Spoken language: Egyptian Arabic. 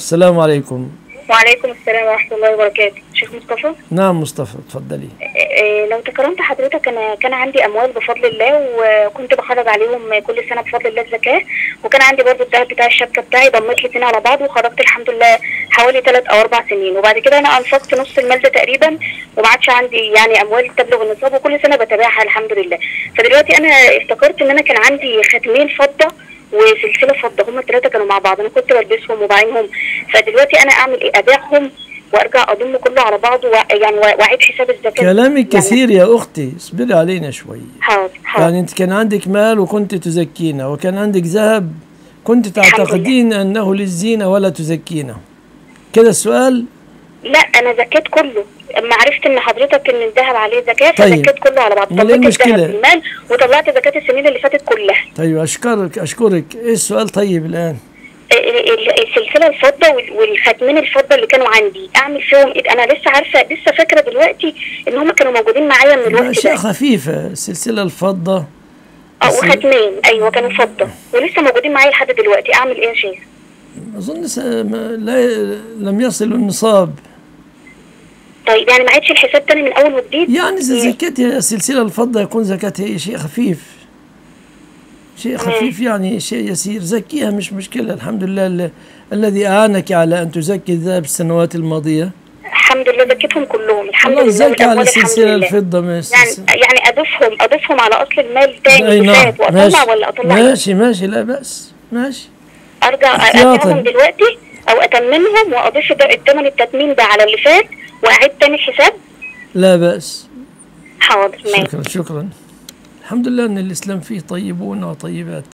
السلام عليكم وعليكم السلام ورحمة الله وبركاته شيخ مصطفى نعم مصطفى تفضلي إيه، لو تكرمت حضرتك أنا كان عندي أموال بفضل الله وكنت بخرج عليهم كل سنة بفضل الله الزكاة وكان عندي برضو الذهب بتاع الشبكة بتاعي ضميت الاثنين على بعض وخرجت الحمد لله حوالي ثلاث أو أربع سنين وبعد كده أنا أنفقت نص المال ده تقريبا وما عادش عندي يعني أموال تبلغ النصاب وكل سنة بتابعها الحمد لله فدلوقتي أنا افتكرت إن أنا كان عندي ختمين فضة وسلسله فضه هما الثلاثه كانوا مع بعض انا كنت بلبسهم وبعينهم فدلوقتي انا اعمل ايه ابيعهم وارجع اضم كله على بعضه وع- يعني واعيد حساب الزكاه كلامك يعني كثير يا أختي اصبري علينا شوي حاضر حاضر يعني أنت كان عندك مال وكنت تزكينا وكان عندك ذهب كنت تعتقدين أنه للزينة ولا تزكينا كده السؤال لا انا زكيت كله اما عرفت ان حضرتك ان الذهب عليه زكاه طيب. فزكيت كله على بعض أمال إيه طلعت المشكلة؟ الذهب في المال وطلعت زكاه السنين اللي فاتت كلها طيب أشكرك أشكرك إيه السؤال طيب الآن ال- ال- السلسله الفضه وال- والختمين الفضه اللي كانوا عندي اعمل فيهم ايه انا لسه عارفه لسه فاكره دلوقتي ان هم كانوا موجودين معايا من لا الوقت أشياء ده خفيفة السلسلة الفضة اه بس- وختمين ايوه كانوا فضه ولسه موجودين معايا لحد دلوقتي اعمل ايه يا شيخ أظن س- ما- لا لم يصلوا النصاب طيب يعني ما عادش الحساب تاني من اول وجديد يعني زكاة السلسلة الفضة يكون زكاتها شيء خفيف شيء خفيف يعني شيء يسير زكيها مش مشكلة الحمد لله ال- الذي أعانك على أن تزكي الذهب السنوات الماضية الحمد لله زكيتهم كلهم الحمد الله لله زكى على والأموال الحمد السلسلة لله. الفضة ما يعني يعني اضيفهم اضيفهم على اصل المال تاني أي اللي نعم فات واطلع ماشي ولا اطلع إيه؟ ماشي ماشي لا بأس ماشي ارجع احتياطاً. ارجعهم دلوقتي او اتممهم واضيف ده- الثمن التتميم ده على اللي فات واعيد تاني الحساب لا بأس حاضر ماشي شكرا شكرا الحمد لله أن الإسلام فيه طيبون وطيبات